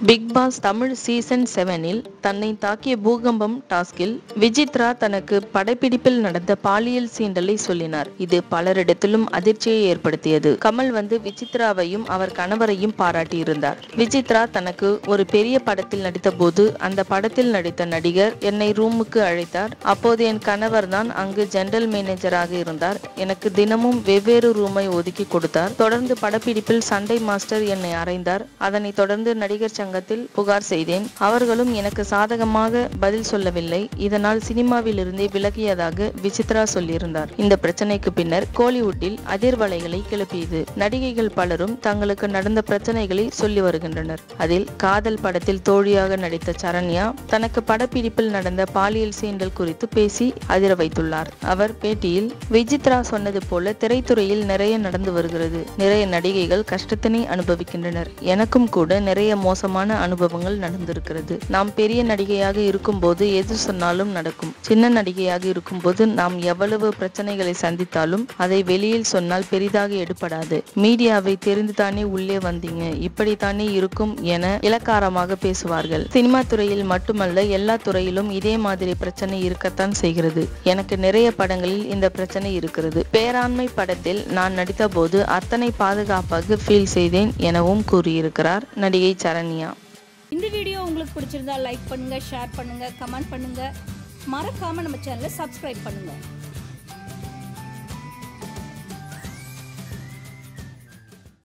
big pass Tamil season செவனில் தன்னை தாக்கிய பூகம்பம் டாஸ்கில் விசித்ரா தனக்கு படப்பிடிப்பில் நடந்த பாலியல் சீண்டலை சொல்லினார் இது பலரிடத்திலும் அதிர்ச்சியை ஏற்படுத்தியது கமல் வந்து விசித்ராவையும் அவர் கணவரையும் பாராட்டியிருந்தார் விசித்ரா தனக்கு ஒரு பெரிய படத்தில் நடித்தபோது அந்த படத்தில் நடித்த நடிகர் என்னை ரூமுக்கு அழைத்தார் அப்போது என் கணவர் தான் அங்கு ஜெனரல் மேனேஜராக இருந்தார் எனக்கு தினமும் வெவ்வேறு ரூமை ஒதுக்கி கொடுத்தார் தொடர்ந்து படப்பிடிப்பில் சண்டை மாஸ்டர் என்னை அறைந்தார் அதனைத் தொடர்ந்து நடிகர் சங்கத்தில் புகார் செய்தேன் அவர்களும் எனக்கு சாதகமாக பதில் சொல்லவில்லை இதனால் சினிமாவில் இருந்தே விலகியதாக விசித்ரா சொல்லியிருந்தார் இந்த பிரச்சனைக்கு பின்னர் கோலிவுட்டில் அதிர்வலைகளை கிளப்பியது நடிகைகள் பலரும் தங்களுக்கு நடந்த பிரச்சனைகளை சொல்லி வருகின்றனர் அதில் காதல் படத்தில் தோழியாக நடித்த சரண்யா தனக்கு படப்பிடிப்பில் நடந்த பாலியல் சீண்டல் குறித்து பேசி அதிர வைத்துள்ளார் அவர் பேட்டியில் விசித்ரா சொன்னது போல திரைத்துறையில் நிறைய நடந்து வருகிறது நிறைய நடிகைகள் கஷ்டத்தினை அனுபவிக்கின்றனர் எனக்கும் கூட நிறைய மோசமான அனுபவங்கள் நடந்திருக்கிறது நாம் பெரிய நடிகையாக இருக்கும்போது எது சொன்னாலும் நடக்கும் சின்ன நடிகையாக இருக்கும்போது நாம் எவ்வளவு பிரச்சனைகளை சந்தித்தாலும் அதை வெளியில் சொன்னால் பெரிதாக எடுபடாது மீடியாவை தெரிந்துதானே உள்ளே வந்தீங்க இப்படித்தானே இருக்கும் என இலக்காரமாக பேசுவார்கள் சினிமா துறையில் மட்டுமல்ல எல்லா துறையிலும் இதே மாதிரி பிரச்சனை இருக்கத்தான் செய்கிறது எனக்கு நிறைய படங்களில் இந்த பிரச்சனை இருக்கிறது பேராண்மை படத்தில் நான் நடித்த போது அத்தனை பாதுகாப்பாக ஃபீல் செய்தேன் எனவும் கூறியிருக்கிறார் நடிகை சரண்யா இந்த வீடியோ உங்களுக்கு பிடிச்சிருந்தா லைக் பண்ணுங்க ஷேர் பண்ணுங்க கமெண்ட் பண்ணுங்க மறக்காம நம்ம சேனலை சப்ஸ்கிரைப் பண்ணுங்க